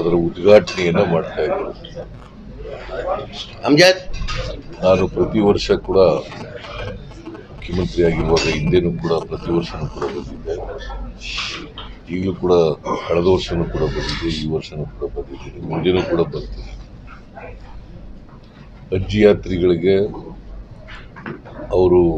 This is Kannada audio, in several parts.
ಅದರ ಉದ್ಘಾಟನೆಯನ್ನ ಮಾಡ್ತಾ ಇದ್ರು ಅಮ್ಜದ್ ನಾನು ಪ್ರತಿ ವರ್ಷ ಕೂಡ ಮುಖ್ಯಮಂತ್ರಿ ಆಗಿರುವಾಗ ಹಿಂದೆನೂ ಕೂಡ ಪ್ರತಿ ವರ್ಷನೂ ಕೂಡ ಬಂದಿದ್ದೆ ಈಗಲೂ ಕೂಡ ಕಳೆದ ವರ್ಷನೂ ಕೂಡ ಬಂದಿದ್ದೆ ಈ ವರ್ಷನೂ ಕೂಡ ಬಂದಿದ್ದೀನಿ ಮುಂದಿನೂ ಕೂಡ ಬರ್ತೀನಿ ಅಜ್ಜಿ ಯಾತ್ರಿಗಳಿಗೆ ಅವರು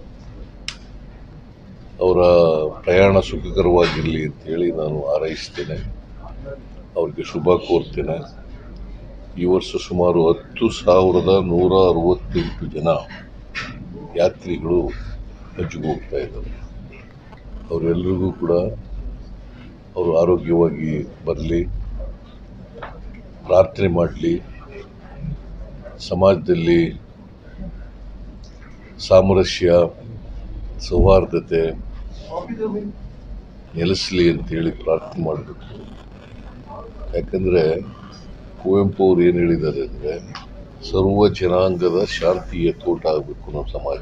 ಅವರ ಪ್ರಯಾಣ ಸುಖಕರವಾಗಿರಲಿ ಅಂತೇಳಿ ನಾನು ಹಾರೈಸ್ತೇನೆ ಅವ್ರಿಗೆ ಶುಭ ಕೋರ್ತೇನೆ ಈ ವರ್ಷ ಸುಮಾರು ಹತ್ತು ಸಾವಿರದ ನೂರ ಅರವತ್ತೆಂಟು ಜನ ಯಾತ್ರಿಗಳು ಹಜ್ಜಿಗೆ ಹೋಗ್ತಾ ಇದ್ದಾರೆ ಅವರೆಲ್ಲರಿಗೂ ಕೂಡ ಅವರು ಆರೋಗ್ಯವಾಗಿ ಬರಲಿ ಪ್ರಾರ್ಥನೆ ಮಾಡಲಿ ಸಮಾಜದಲ್ಲಿ ಸಾಮರಸ್ಯ ಸೌಹಾರ್ದತೆ ನೆಲೆಸಲಿ ಅಂತೇಳಿ ಪ್ರಾರ್ಥನೆ ಮಾಡಬೇಕು ಯಾಕಂದರೆ ಕುವೆಂಪು ಅವ್ರು ಏನು ಹೇಳಿದ್ದಾರೆ ಅಂದರೆ ಸರ್ವ ಜನಾಂಗದ ಶಾಂತಿಯ ತೋಟ ಆಗಬೇಕು ನಮ್ಮ ಸಮಾಜ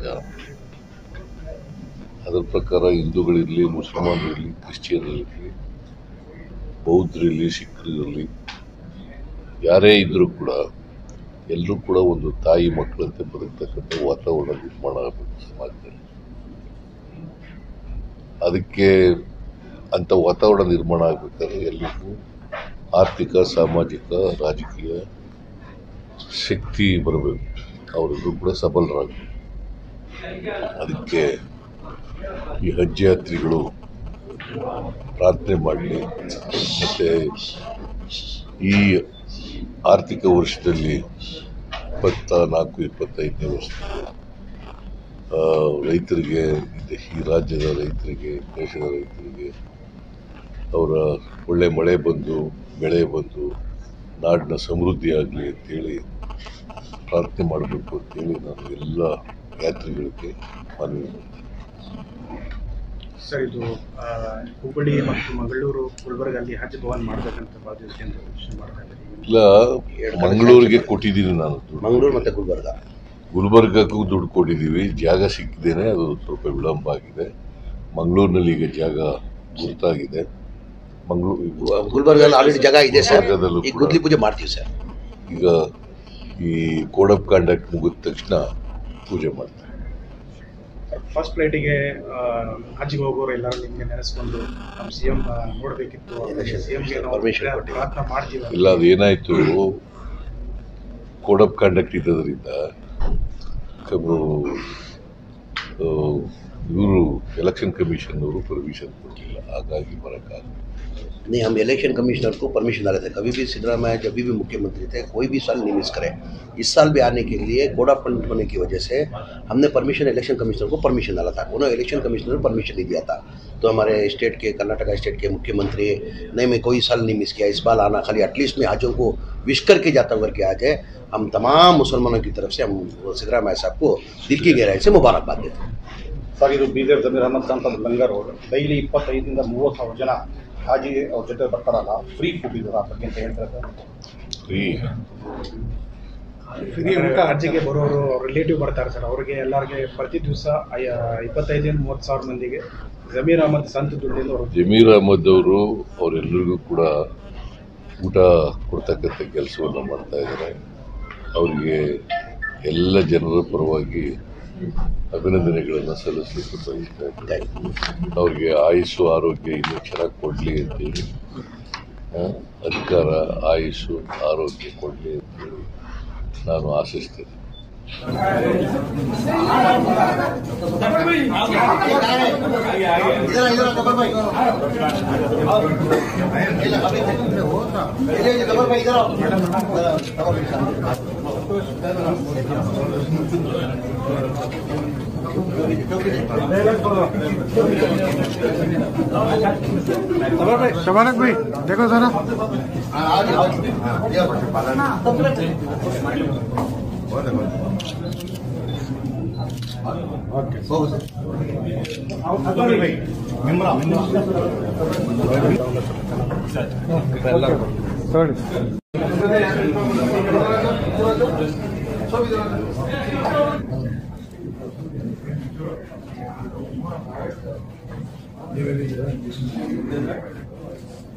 ಅದರ ಪ್ರಕಾರ ಹಿಂದೂಗಳಿರಲಿ ಮುಸಲ್ಮಾನರಿರಲಿ ಕ್ರಿಶ್ಚಿಯನ್ರಿರಲಿ ಬೌದ್ಧರಿರಲಿ ಸಿಖ್ರಿರಲಿ ಯಾರೇ ಇದ್ದರೂ ಕೂಡ ಎಲ್ಲರೂ ಕೂಡ ಒಂದು ತಾಯಿ ಮಕ್ಕಳಂತೆ ಬದುಕ್ತಕ್ಕಂಥ ವಾತಾವರಣ ನಿರ್ಮಾಣ ಆಗಬೇಕು ಸಮಾಜದಲ್ಲಿ ಅದಕ್ಕೆ ಅಂಥ ವಾತಾವರಣ ನಿರ್ಮಾಣ ಆಗಬೇಕಾದ್ರೆ ಎಲ್ರಿಗೂ ಆರ್ಥಿಕ ಸಾಮಾಜಿಕ ರಾಜಕೀಯ ಶಕ್ತಿ ಬರಬೇಕು ಅವರೆಲ್ಲರೂ ಕೂಡ ಸಬಲರಾಗಬೇಕು ಅದಕ್ಕೆ ಈ ಹಜ್ ಯಾತ್ರಿಗಳು ಪ್ರಾರ್ಥನೆ ಮಾಡಲಿ ಮತ್ತು ಈ ಆರ್ಥಿಕ ವರ್ಷದಲ್ಲಿ ಇಪ್ಪತ್ತ ನಾಲ್ಕು ಇಪ್ಪತ್ತೈದನೇ ವರ್ಷದಲ್ಲಿ ಆ, ರೈತರಿಗೆ ಇದೆ ಈ ರಾಜ್ಯದ ರೈತರಿಗೆ ದೇಶದ ರೈತರಿಗೆ ಅವರ ಒಳ್ಳೆ ಮಳೆ ಬಂದು ಬೆಳೆ ಬಂದು ನಾಡಿನ ಸಮೃದ್ಧಿ ಆಗಲಿ ಅಂತೇಳಿ ಪ್ರಾರ್ಥನೆ ಮಾಡಬೇಕು ಅಂತೇಳಿ ನಾನು ಎಲ್ಲ ಯಾತ್ರಿಗಳಿಗೆ ಮನವಿ ಮಾಡ್ತೀನಿ. ಸರ್ ಇದು ಆ, ಹುಬ್ಬಳ್ಳಿ ಮತ್ತು ಮಂಗಳೂರು ಗುಲ್ಬರ್ಗ ಅಲ್ಲಿ ಹಜ್ ಭವನ್ ಮಾಡಬೇಕಂತ ಭಾಳ ದಿವಸದಿಂದ ಯೋಚನೆ ಮಾಡ್ತಾ ಇದ್ದಾರೆ ಇಲ್ಲ ಮಂಗಳೂರಿಗೆ ಕೊಟ್ಟಿದ್ದೀನಿ ನಾನು ದುಡ್ಡು. ಮಂಗಳೂರು ಮತ್ತೆ ಗುಲ್ಬರ್ಗ ಗುಲ್ಬರ್ಗಕ್ಕೂ ದುಡ್ಡು ಕೊಟ್ಟಿದ್ದೀವಿ ಜಾಗ ಸಿಕ್ಕಿದ್ದೇನೆ ಅದು ಸ್ವಲ್ಪ ವಿಳಂಬ ಆಗಿದೆ ಮಂಗಳೂರಿನಲ್ಲಿ ಈಗ ಜಾಗ ಗುರುತಾಗಿದೆ ಮಂಗಳೂರು ಗುಲ್ಬರ್ಗಲ್ಲಿ ಆಲ್ರೆಡಿ ಜಾಗ ಇದೆ ಸರ್ ಗುಲ್ಬರ್ಗದಲ್ಲೂ ಈಗ ಕೂಡ. ಗುದ್ಲಿ ಪೂಜೆ ಮಾಡ್ತೀವಿ ಸರ್ ಈಗ ಈ ಕೋಡ್ ಆಫ್ ಕಾಂಡಕ್ಟ್ ಮುಗಿದ ತಕ್ಷಣ ಪೂಜೆ ಮಾಡ್ತಾರೆ ಫಸ್ಟ್ ಫ್ಲೈಟಿಗೆ ಹಜ್ಗೆ ಹೋಗೋರು ಎಲ್ಲರೂ ನಿಮಗೆ ನೆನೆಸ್ಕೊಂಡು ನಮ್ಮ ಸಿ ಎಂ ನೋಡಬೇಕಿತ್ತು ಸಿ ಎಂಗೆ Permission ಕೊಟ್ಟಿಲ್ಲ. ಪ್ರಯತ್ನ ಮಾಡ್ತೀವಿ ಇಲ್ಲ ಅದು ಏನಾಯಿತು ಕೋಡ್ ಆಫ್ ಕಾಂಡಕ್ಟ್ ಇದ್ದದ್ರಿಂದ ಇವರು ಎಲೆಕ್ಷನ್ ಕಮಿಷನ್ ಅವರು ಪರ್ಮಿಷನ್ ಕೊಡಲಿಲ್ಲ ಹಾಗಾಗಿ ಬರೋಕ್ಕಾಗಲ್ಲ नहीं हम इलेक्शन कमिश्नर को परमिशन डाले थे कभी भी सिद्धरामैया जब भी मुख्यमंत्री थे कोई भी साल नहीं मिस करे इस साल भी आने के लिए कोड ऑफ कंडक्ट होने की वजह से हमने परमिशन इलेक्शन कमिश्नर को परमिशन डाला था उन्होंने इलेक्शन कमिश्नर ने परमिशन नहीं दिया था तो हमारे स्टेट के कर्नाटका स्टेट के मुख्यमंत्री नहीं मैं कोई साल नहीं मिस किया इस बार आना खाली एटलीस्ट मैं हाजों को विश करके जाता हुआ करके आ जाए हम तमाम मुसलमानों की तरफ से हम सिद्धरामैया साहब को दिल की गहराई से मुबारकबाद देते हैं ಸರ್ ಇದು ಬೀದರ್ ಜಮೀರ್ ಅಹಮದ್ ಖಾನ್ ಅಂತ ಲಂಗರ್ ರೋಡ್ ಡೈಲಿ ಇಪ್ಪತ್ತೈದರಿಂದ ಮೂವತ್ತು ಸಾವಿರ ಜನ ಹಾಜಿ ಅವ್ರ ಜೊತೆ ಬರ್ತಾರಲ್ಲ ಫ್ರೀ ಫುಡ್ ಇದು ಆ ಬಗ್ಗೆ ಅಂತ ಹೇಳ್ತಾರೆ ಸರ್ ಫ್ರೀ ಫ್ರೀ ಊಟ ಹಜ್ಜಿಗೆ ಬರೋರು ರಿಲೇಟಿವ್ ಬರ್ತಾರೆ ಸರ್ ಅವ್ರಿಗೆ ಎಲ್ಲರಿಗೆ ಪ್ರತಿ ದಿವಸ ಇಪ್ಪತ್ತೈದರಿಂದ ಮೂವತ್ತು ಸಾವಿರ ಮಂದಿಗೆ ಜಮೀರ್ ಅಹಮದ್ ಸಂತ ದುಡ್ಡಿಂದ ಅವರು ಜಮೀರ್ ಅಹಮದ್ ಅವರು ಅವರೆಲ್ಲರಿಗೂ ಕೂಡ ಊಟ ಕೊಡ್ತಕ್ಕಂಥ ಕೆಲಸವನ್ನು ಮಾಡ್ತಾ ಇದ್ದಾರೆ ಅವರಿಗೆ ಎಲ್ಲ ಜನರ ಪರವಾಗಿ ಅಭಿನಂದನೆಗಳನ್ನು ಸಲ್ಲಿಸಲಿಕ್ಕೆ ಬಯಸ್ತಾ ಇದ್ದಾರೆ ಅವ್ರಿಗೆ ಆಯುಸ್ಸು ಆರೋಗ್ಯ ಇನ್ನೂ ಚೆನ್ನಾಗಿ ಕೊಡಲಿ ಅಂತೇಳಿ ಆ, ಅಧಿಕಾರ ಆಯುಸ್ಸು ಆರೋಗ್ಯ ಕೊಡಲಿ ಅಂತೇಳಿ ನಾನು ಆಶಿಸ್ತೇನೆ शबानक भाई देखो जरा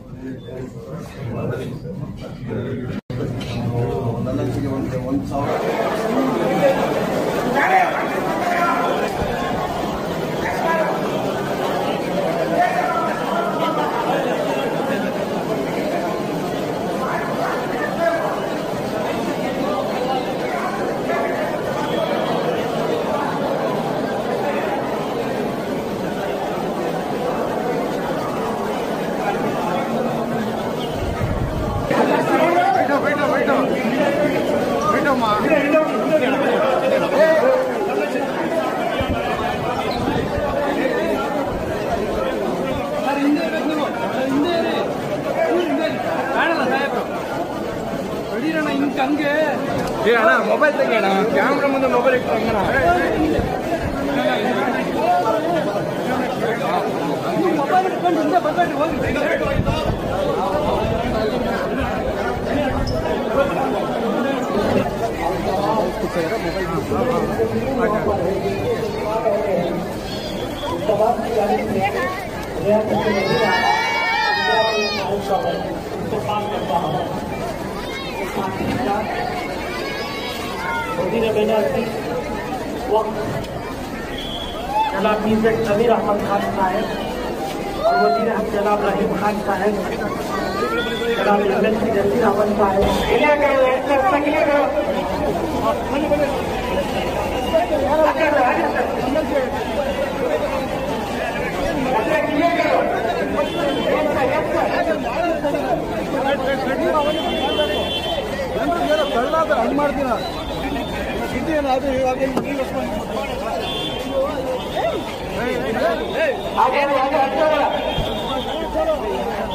ಏ ಅಣ್ಣ ಮೊಬೈಲ್ ತೆಗಿ ಅಣ್ಣ ಕ್ಯಾಮ್ರಾ ಮುಂದೆ ಮೊಬೈಲ್ ಇಟ್ಕೊಂಡು वजीर बेनर्जी वक्त जनाब मीज़ेड समीर अहमद खान साहब और वजीर हम जनाब रहीम खान साहब जनाब M L C Jaseer Ahmed साहब आगे आगे